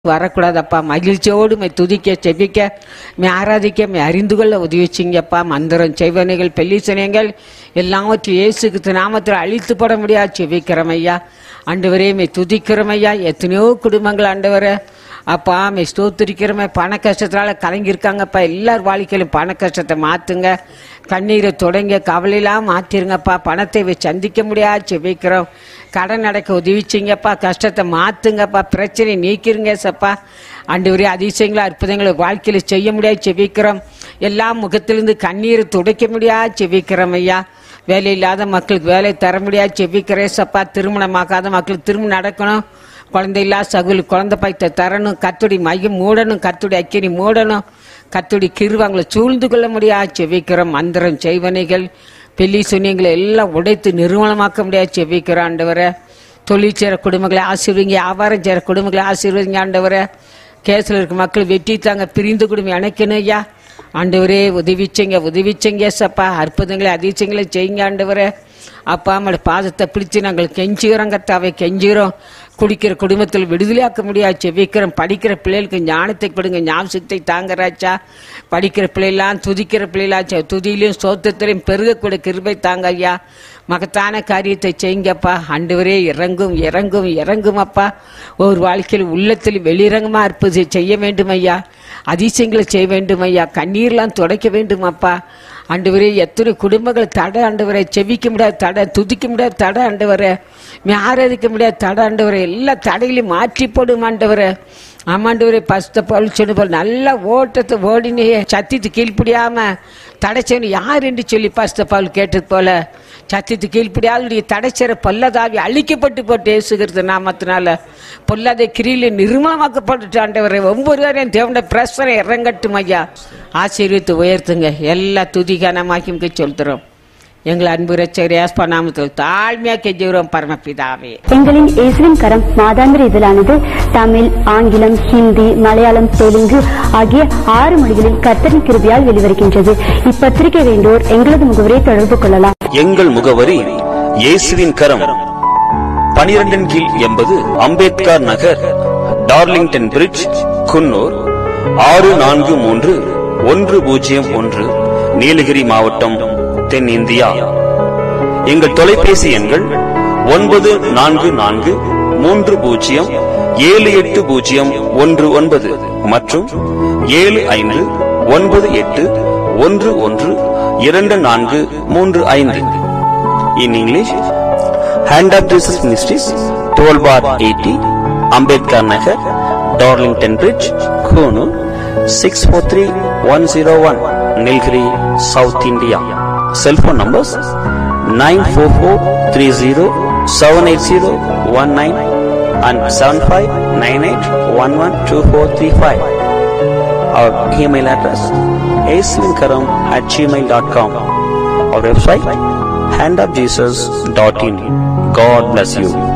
வரக்கூடாதப்பா மகிழ்ச்சியோடு மை துதிக்க செபிக்க மே ஆராதிக்க மே அறிந்து கொள்ள உதவி செய்யுங்கப்பா மந்திரம் செய்வனைகள் பெல்லிசனைகள் எல்லாவற்றையும் இயேசுக்கு நாமத்தில் அழித்து போட முடியாது செபிக்கிறோம் ஐயா ஆண்டவரே மே துதிக்கிறோம் ஐயா எத்தனையோ குடும்பங்கள் ஆண்டவரே அப்பா மே ஸ்தோத்திரிக்கிறோமே பண கஷ்டத்தினால கலங்கியிருக்காங்கப்பா எல்லார் வாழ்க்கையிலும் பண கஷ்டத்தை மாத்துங்க கண்ணீரை தொடங்க கவலையெல்லாம் மாத்திருங்கப்பா பணத்தை வச்சு சந்திக்க முடியாது செபிக்கிறோம் கடன் அடைக்க உதவி செய்யுங்கப்பா கஷ்டத்தை மாத்துங்கப்பா பிரச்சனை நீக்கிருங்க சப்பா ஆண்டவரே அதிசயங்களா அற்புதங்களை வாழ்க்கையில செய்ய முடியாது செபிக்கிறோம் எல்லா முகத்திலிருந்து கண்ணீரை துடைக்க முடியாது செபிக்கிறோம் ஐயா வேலை இல்லாத மக்களுக்கு வேலை தர முடியாது செபிக்கிறேன் சப்பா திருமணமாகாத மக்களுக்கு திருமணம் நடக்கணும் குழந்தை இல்லாத சகுலுக்கு குழந்தை பாய்த்த தரணும் கத்துடி மையம் மூடணும் கத்துடி அக்கினி மூடணும் கத்துடி கிருவாங்களை சூழ்ந்து கொள்ள முடியாது செவிக்கிறோம் மந்திரம் செய்வனைகள் பெல்லி சுனியங்களை எல்லாம் உடைத்து நிர்மூலமாக்க முடியாது செவிக்கிறோம் ஆண்டவரை தொழில் செய்கிற குடும்பங்களை ஆசீர்வதிங்க வியாபாரம் செய்கிற குடும்பங்களை ஆசீர்வதிங்க ஆண்டவரை கேஸில் இருக்க மக்கள் வெட்டி தாங்க பிரிந்து குடும்பம் இணைக்கணும் ஐயா ஆண்டவரே உதவிச்சங்க உதவிச்சங்க சப்பா அற்புதங்களை அதிசயங்களை செய்யுங்க ஆண்டவரே அப்பா அம்மாவோட பாதத்தை பிடிச்சு நாங்கள் கெஞ்சுகிறோம் கத்தாவை கெஞ்சுகிறோம் குடிக்கிற குடும்பத்தில் விடுதலையாக்க முடியாது செவிக்கிறோம் படிக்கிற பிள்ளைகளுக்கு ஞானத்தை கொடுங்க ஞாபகத்தை தாங்கராச்சா படிக்கிற பிள்ளைலாம் துதிக்கிற பிள்ளைலாச்சா துதியிலையும் சோத்தத்திலையும் பெருகக்கூட கிருபை தாங்க ஐயா மகத்தான காரியத்தை செய்யுங்கப்பா ஆண்டவரே இறங்கும் இறங்கும் இறங்கும் அப்பா ஒரு வாழ்க்கையில் உள்ளத்தில் வெளியிறங்கமா இருப்பது செய்ய வேண்டும் ஐயா அதிசயங்களை செய்ய வேண்டும் ஐயா கண்ணீர்லாம் துடைக்க வேண்டும் அப்பா ஆண்டவரே எத்தனை குடும்பங்கள் தடை ஆண்டவரை செவிக்க முடியாது தடை துதிக்க முடியாது தடை ஆண்டவரை ஆராதிக்க முடியாது தடை ஆண்டவரை எல்லா தடைகளையும் மாற்றி போடும் ஆண்டவரை ஆமாண்டவரே பஸ்த போல் சொன்ன போல் நல்ல ஓட்டத்தை ஓடினே சத்தியத்து கீழ்ப்படியாம தடை செய்யணும் யார் என்று சொல்லி பஸ்த பால் கேட்டது போல சத்தியத்து கீழ்ப்படியாதுடைய தடைச்சர பொல்லதாவி அழிக்கப்பட்டு போட்டு ஏசுகிறது நாமத்தினால பொல்லாத கிரியில நிர்மலமாக்கப்பட்டு ஆண்டவரை ஒவ்வொருவரையும் தேவண்ட பிரசனை இறங்கட்டும் ஐயா ஆசீர்வித்து உயர்த்துங்க எல்லா துதிகானமாக்கி சொல்கிறோம் எங்களை அன்பு ரச்சகர் ஏஸ்பா நாமத்தில் தாழ்மையா கெஞ்சுகிறோம் பரமபிதாவே எங்களின் இயேசுவின் கரம் மாதாந்திர இதழானது தமிழ் ஆங்கிலம் ஹிந்தி மலையாளம் தெலுங்கு ஆகிய ஆறு மொழிகளில் கர்த்தரின் கிருபியால் வெளிவருகின்றது இப்பத்திரிகை வேண்டோர் எங்களது முகவரியை தொடர்பு கொள்ளலாம் எங்கள் முகவரி இயேசுவின் கரம் பனிரெண்டின் கீழ் எண்பது அம்பேத்கர் நகர் டார்லிங்டன் பிரிட்ஜ் குன்னூர் ஆறு நான்கு மூன்று ஒன்று பூஜ்ஜியம் ஒன்று நீலகிரி மாவட்டம் தென்னிந்தியா எங்கள் தொலைபேசி எண்கள் ஒன்பது நான்கு நான்கு மூன்று பூஜ்ஜியம் ஏழு எட்டு பூஜ்ஜியம் ஒன்று ஒன்பது மற்றும் ஏழு ஐந்து ஒன்பது எட்டு ஒன்று ஒன்று இரண்டு நான்கு மூன்று ஐந்து in English hand of Jesus ministries twelve bar eighty Ambedkar Nagar Darlington bridge Coonoor six four three one zero one Nilgiri south India cellphone numbers nine four four three zero seven eight zero one nine and seven five nine eight one one two four three five our email address ஏசுவின்கரம் at gmail dot com our website handofjesus.in. God bless you.